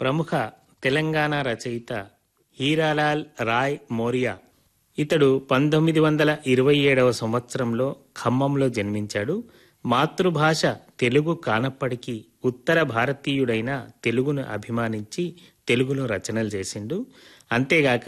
ప్రముఖ తెలంగాణ రచయిత హీరాలాల్ రాయ్ మోరియా ఇతడు పంతొమ్మిది వందల ఇరవై ఏడవ సంవత్సరంలో ఖమ్మంలో జన్మించాడు మాతృభాష తెలుగు కానప్పటికీ ఉత్తర భారతీయుడైన తెలుగును అభిమానించి తెలుగులో రచనలు చేసిండు అంతేగాక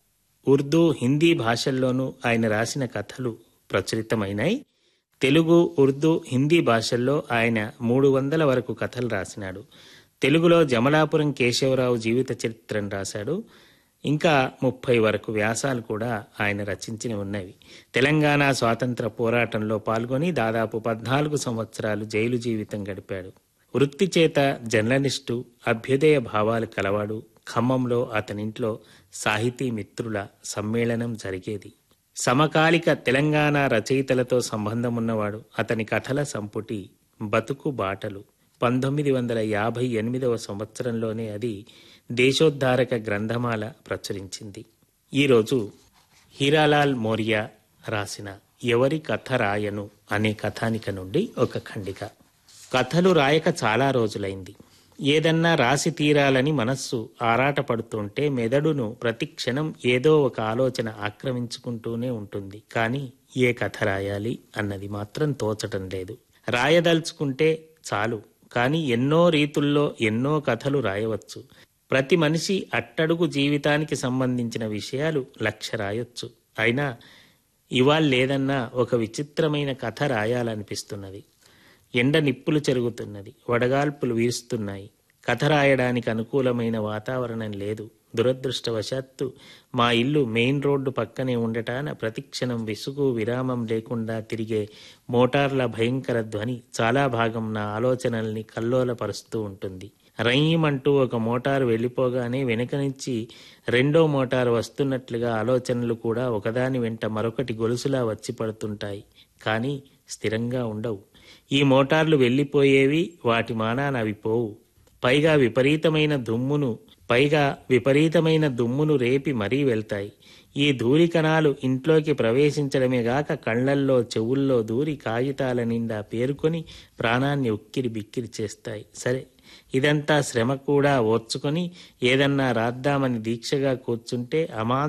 ఉర్దూ హిందీ భాషల్లోనూ ఆయన రాసిన కథలు ప్రచురితమైనాయి తెలుగు ఉర్దూ హిందీ భాషల్లో ఆయన మూడు వందల వరకు కథలు రాసినాడు తెలుగులో జమలాపురం కేశవరావు జీవిత చరిత్రను రాశాడు ఇంకా ముప్పై వరకు వ్యాసాలు కూడా ఆయన రచించిన ఉన్నవి తెలంగాణ స్వాతంత్ర పోరాటంలో పాల్గొని దాదాపు పద్నాలుగు సంవత్సరాలు జైలు జీవితం గడిపాడు వృత్తి చేత జర్నలిస్టు అభ్యుదయ భావాలు కలవాడు ఖమ్మంలో అతనింట్లో సాహితీ మిత్రుల సమ్మేళనం జరిగేది సమకాలిక తెలంగాణ రచయితలతో సంబంధమున్నవాడు అతని కథల సంపుటి బతుకు బాటలు పంతొమ్మిది వందల యాభై ఎనిమిదవ సంవత్సరంలోనే అది దేశోద్ధారక గ్రంథమాల ప్రచురించింది ఈరోజు హీరాలాల్ మోరియా రాసిన ఎవరి కథ రాయను అనే కథానిక నుండి ఒక ఖండిక కథలు రాయక చాలా రోజులైంది ఏదన్నా రాసి తీరాలని మనస్సు ఆరాటపడుతుంటే మెదడును ప్రతి క్షణం ఏదో ఒక ఆలోచన ఆక్రమించుకుంటూనే ఉంటుంది కానీ ఏ కథ రాయాలి అన్నది మాత్రం తోచటం లేదు రాయదలుచుకుంటే చాలు కానీ ఎన్నో రీతుల్లో ఎన్నో కథలు రాయవచ్చు ప్రతి మనిషి అట్టడుగు జీవితానికి సంబంధించిన విషయాలు లక్ష రాయొచ్చు అయినా ఇవాళ లేదన్నా ఒక విచిత్రమైన కథ రాయాలనిపిస్తున్నది ఎండ నిప్పులు చెరుగుతున్నది వడగాల్పులు వీరుస్తున్నాయి కథ రాయడానికి అనుకూలమైన వాతావరణం లేదు దురదృష్టవశాత్తు మా ఇల్లు మెయిన్ రోడ్డు పక్కనే ఉండటాన ప్రతిక్షణం విసుగు విరామం లేకుండా తిరిగే మోటార్ల భయంకర ధ్వని చాలా భాగం నా ఆలోచనల్ని కల్లోలపరుస్తూ ఉంటుంది రయ్యమంటూ ఒక మోటారు వెళ్ళిపోగానే వెనుక నుంచి రెండో మోటారు వస్తున్నట్లుగా ఆలోచనలు కూడా ఒకదాని వెంట మరొకటి గొలుసులా వచ్చి పడుతుంటాయి కానీ స్థిరంగా ఉండవు ఈ మోటార్లు వెళ్ళిపోయేవి వాటి మానాన అవి పోవు పైగా విపరీతమైన దుమ్మును పైగా విపరీతమైన దుమ్మును రేపి మరీ వెళ్తాయి ఈ ధూళి కణాలు ఇంట్లోకి ప్రవేశించడమే గాక కళ్ళల్లో చెవుల్లో దూరి కాగితాల నిండా పేరుకొని ప్రాణాన్ని ఉక్కిరి బిక్కిరి చేస్తాయి సరే ఇదంతా శ్రమ కూడా ఓర్చుకొని ఏదన్నా రాద్దామని దీక్షగా కూర్చుంటే అమా